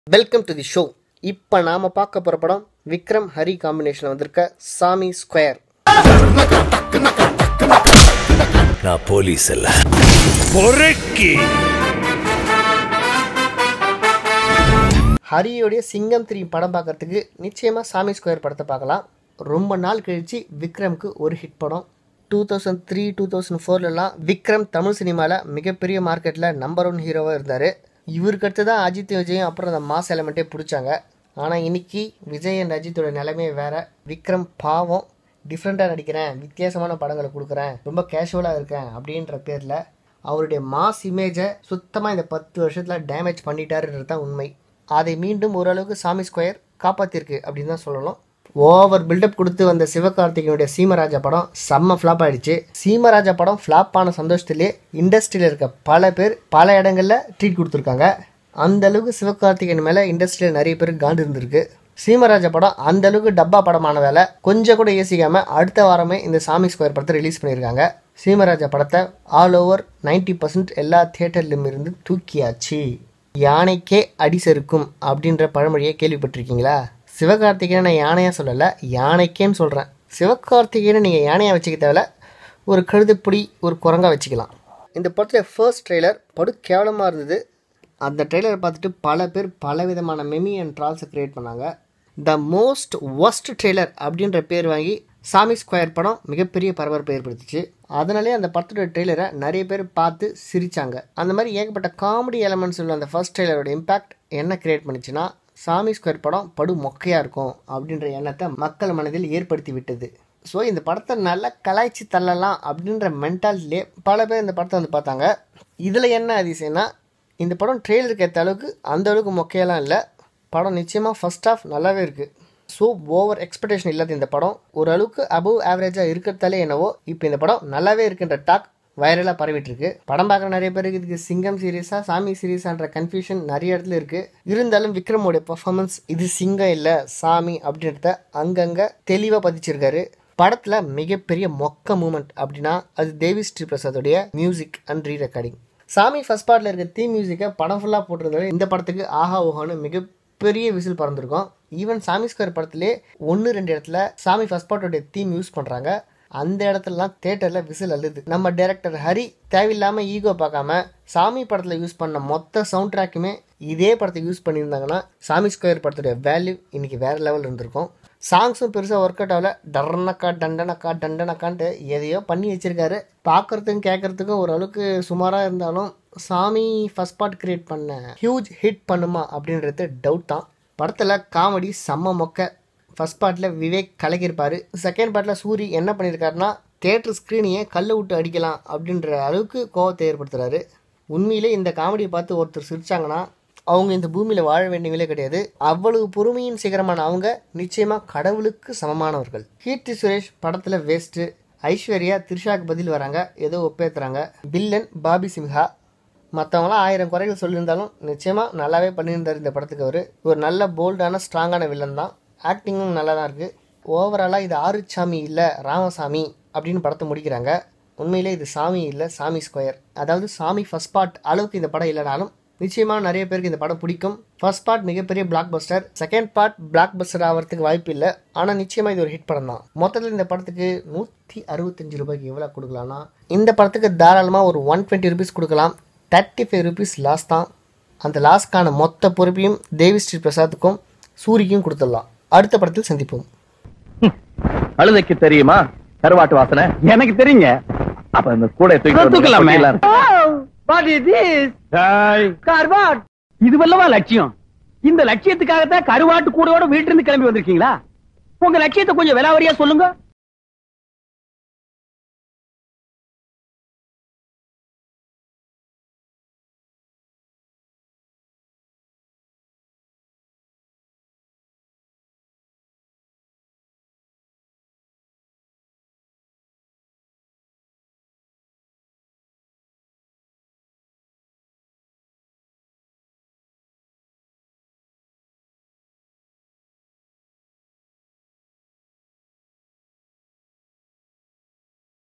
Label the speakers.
Speaker 1: welcome to the show இப்போ நாம பார்க்க போற படம் விக்ரம் ஹரி காம்பினேஷன்ல வந்திருக்க சாமி ஸ்கொயர்
Speaker 2: நான் போலீஸ் அல்ல
Speaker 1: ஹரியோடைய சிங்கம் த்ரீ படம் பார்க்கறதுக்கு நிச்சயமா சாமி ஸ்கொயர் படத்தை பார்க்கலாம் ரொம்ப நாள் கழிச்சு விக்ரம்க்கு ஒரு ஹிட் படம் two thousand three two thousand ஃபோர்லலாம் விக்ரம் தமிழ் சினிமாவில் மிகப்பெரிய மார்க்கெட்டில் நம்பர் ஒன் ஹீரோவாக இருந்தார் இவருக்கு அடுத்து தான் அஜித் விஜயும் அப்புறம் அந்த மாஸ் எலமெண்ட்டே பிடிச்சாங்க ஆனால் இன்னைக்கு விஜய் அண்ட் அஜித்தோட நிலைமையே வேற விக்ரம் பாவம் டிஃப்ரெண்ட்டாக நடிக்கிறேன் வித்தியாசமான படங்களை கொடுக்குறேன் ரொம்ப கேஷுவலாக இருக்கேன் அப்படின்ற பேரில் அவருடைய மாஸ் இமேஜை சுத்தமாக இந்த பத்து வருஷத்தில் டேமேஜ் பண்ணிட்டாருன்றது தான் உண்மை அதை மீண்டும் ஓரளவுக்கு சாமி ஸ்கொயர் காப்பாற்றிருக்கு அப்படின்னு தான் சொல்லணும் ஓவர் பில்டப் கொடுத்து வந்த சிவகார்த்திகேயனுடைய சீமராஜா படம் செம்ம ஃப்ளாப் ஆயிடுச்சு சீமராஜா படம் ஃப்ளாப் ஆன சந்தோஷத்திலே இண்டஸ்ட்ரியில் இருக்க பல பேர் பல இடங்கள்ல ட்ரீட் கொடுத்துருக்காங்க அந்த அளவுக்கு சிவகார்த்திகேயன் மேலே இண்டஸ்ட்ரியில் நிறைய பேருக்கு காண்டு இருந்திருக்கு சீமராஜா படம் அந்த அளவுக்கு டப்பா படமான வேலை கொஞ்சம் கூட யோசிக்காம அடுத்த வாரமே இந்த சாமி ஸ்கொயர் படத்தை ரிலீஸ் பண்ணியிருக்காங்க சீமராஜா படத்தை ஆல் ஓவர் 90% பர்சன்ட் எல்லா தியேட்டர்லையும் இருந்து தூக்கியாச்சு யானைக்கே அடி செருக்கும் அப்படின்ற பழமொழியை கேள்விப்பட்டிருக்கீங்களா சிவகார்த்திகேயனை நான் யானையாக சொல்லலை யானைக்கேன்னு சொல்கிறேன் சிவகார்த்திகேயனை நீங்கள் யானையாக வச்சுக்க தேவையில்ல ஒரு கழுதுப்பிடி ஒரு குரங்கா வச்சுக்கலாம் இந்த படத்தில் ஃபர்ஸ்ட் ட்ரெய்லர் படு கேவலமாக இருந்தது அந்த ட்ரெய்லரை பார்த்துட்டு பல பேர் பல விதமான மெமி அண்ட் ட்ரால்ஸை க்ரியேட் பண்ணாங்க த மோஸ்ட் ஒஸ்ட் ட்ரெய்லர் அப்படின்ற பேர் வாங்கி சாமி ஸ்கொயர் படம் மிகப்பெரிய பரபரப்பை ஏற்படுத்துச்சு அதனாலே அந்த படத்தோட ட்ரெய்லரை நிறைய பேர் பார்த்து சிரிச்சாங்க அந்த மாதிரி ஏகப்பட்ட காமெடி எலமெண்ட்ஸ் உள்ள அந்த ஃபர்ஸ்ட் ட்ரெய்லரோட இம்பாக்ட் என்ன கிரியேட் பண்ணுச்சுன்னா சாமி ஸ்கொயர் படம் படு மொக்கையாக இருக்கும் அப்படின்ற எண்ணத்தை மக்கள் மனதில் ஏற்படுத்தி விட்டது ஸோ இந்த படத்தை நல்லா கலாய்ச்சி தள்ளலாம் அப்படின்ற மென்டாலிட்டிலே பல பேர் இந்த படத்தை வந்து பார்த்தாங்க இதில் என்ன அதிசயம்னா இந்த படம் ட்ரெயிலருக்கு ஏற்ற அளவுக்கு அந்த அளவுக்கு மொக்கையெல்லாம் இல்லை படம் நிச்சயமாக ஃபர்ஸ்ட் ஆஃப் நல்லாவே இருக்குது ஸோ ஓவர் எக்ஸ்பெக்டேஷன் இல்லாத இந்த படம் ஓரளவுக்கு அபவ் ஆவரேஜாக இருக்கிறதாலே என்னவோ இப்போ இந்த படம் நல்லாவே இருக்குன்ற டாக் வைரலாக பரவிட்டு இருக்கு படம் பார்க்குற நிறைய பேருக்கு இதுக்கு சிங்கம் சீரியஸா சாமி சீரியஸான்ற கன்ஃபியூஷன் நிறைய இடத்துல இருக்கு இருந்தாலும் விக்ரமோடைய பர்ஃபார்மன்ஸ் இது சிங்கம் இல்லை சாமி அப்படின்றத அங்கங்கே தெளிவாக பதிச்சிருக்காரு படத்தில் மிகப்பெரிய மொக்க மூமெண்ட் அப்படின்னா அது தேவி ஸ்ரீ பிரசாதோடைய music and re recording Saamy first பார்ட்டில் இருக்க தீ மியூசிக்கை படம் ஃபுல்லாக போட்டிருந்தாலும் இந்த படத்துக்கு ஆஹா ஓஹான்னு மிகப்பெரிய விசில் பறந்துருக்கும் ஈவன் சாமி ஸ்கொயர் படத்திலே ஒன்று ரெண்டு இடத்துல சாமி ஃபர்ஸ்ட் பார்ட்டோடைய தீம் யூஸ் பண்ணுறாங்க அந்த இடத்துலலாம் தேட்டரில் விசில் அழுது நம்ம டைரக்டர் ஹரி தேவையில்லாமல் ஈகோ பார்க்காம சாமி படத்தில் யூஸ் பண்ண மொத்த சவுண்ட் ட்ராக்குமே இதே படத்தை யூஸ் பண்ணியிருந்தாங்கன்னா சாமி ஸ்கொயர் படத்துடைய வேல்யூ இன்னைக்கு வேற லெவல் இருந்திருக்கும் சாங்ஸும் பெருசாக ஒர்க் அவுட் ஆகல டர்னக்கா டண்டனக்கா டண்டனக்கான்ட்டு எதையோ பண்ணி வச்சிருக்காரு பார்க்கறதுக்கும் கேட்கறதுக்கும் ஓரளவுக்கு சுமாராக இருந்தாலும் சாமி ஃபர்ஸ்ட் பார்ட் கிரியேட் பண்ண ஹியூஜ் ஹிட் பண்ணுமா அப்படின்றது டவுட் தான் படத்தில் காமெடி செம்ம மொக்க ஃபர்ஸ்ட் பார்ட்டில் விவேக் கலக்கியிருப்பாரு செகண்ட் பார்ட்டில் சூரி என்ன பண்ணியிருக்காருன்னா தேட்டர் ஸ்க்ரீனையே கல்லை விட்டு அடிக்கலாம் அப்படின்ற அளவுக்கு கோவத்தை ஏற்படுத்துறாரு உண்மையிலே இந்த காமெடியை பார்த்து ஒருத்தர் சிரிச்சாங்கன்னா அவங்க இந்த பூமியில் வாழ வேண்டியவங்களே கிடையாது அவ்வளவு பொறுமையின் சிகரமான அவங்க நிச்சயமாக கடவுளுக்கு சமமானவர்கள் கீர்த்தி சுரேஷ் படத்தில் வேஸ்ட்டு ஐஸ்வர்யா த்ரிஷாக்கு பதில் வராங்க ஏதோ ஒப்பேத்துறாங்க பில்லன் பாபி சிம்ஹா மற்றவங்களாம் ஆயிரம் குறைகள் சொல்லியிருந்தாலும் நிச்சயமாக நல்லாவே பண்ணியிருந்தார் இந்த படத்துக்கு அவர் ஒரு நல்ல போல்டான ஸ்ட்ராங்கான வில்லன் தான் ஆக்டிங்கும் நல்லா தான் இருக்குது ஓவராலாக இது ஆறுச்சாமி இல்லை ராமசாமி அப்படின்னு படத்தை முடிக்கிறாங்க உண்மையிலே இது சாமி இல்லை சாமி ஸ்கொயர் அதாவது சாமி ஃபர்ஸ்ட் பார்ட் அளவுக்கு இந்த படம் இல்லைனாலும் நிச்சயமாக நிறைய பேருக்கு இந்த படம் பிடிக்கும் ஃபர்ஸ்ட் பார்ட் மிகப்பெரிய blockbuster second part blockbuster ஆகிறதுக்கு வாய்ப்பு இல்லை ஆனால் நிச்சயமாக இது ஒரு ஹிட் படம் தான் மொத்தத்தில் இந்த படத்துக்கு நூற்றி அறுபத்தஞ்சு ரூபாய்க்கு எவ்வளோ கொடுக்கலாம்னா இந்த படத்துக்கு தாராளமாக ஒரு ஒன் டுவெண்ட்டி ருபீஸ் கொடுக்கலாம் தேர்ட்டி ஃபைவ் ருபீஸ் லாஸ் தான் அந்த லாஸ்க்கான மொத்த பொறுப்பையும் தேவி ஸ்ரீ பிரசாத்துக்கும் சூரிக்கும் கொடுத்துடலாம் அடுத்த படத்தில் சந்திப்போம்
Speaker 3: அழுதைக்கு தெரியுமா கருவாட்டு வாசனை
Speaker 4: எனக்கு தெரியுங்க
Speaker 3: அப்ப இந்த கூட
Speaker 4: தூக்கலாமே
Speaker 3: தூக்கலாமே
Speaker 4: கார்வாட் இது வல்லவா லட்சியம் இந்த லட்சியத்துக்காகத்தான் கருவாட்டு கூடோட வீட்டுல இருந்து கிளம்பி வந்திருக்கீங்களா உங்க லட்சியத்தை கொஞ்சம் விலாவரியா சொல்லுங்க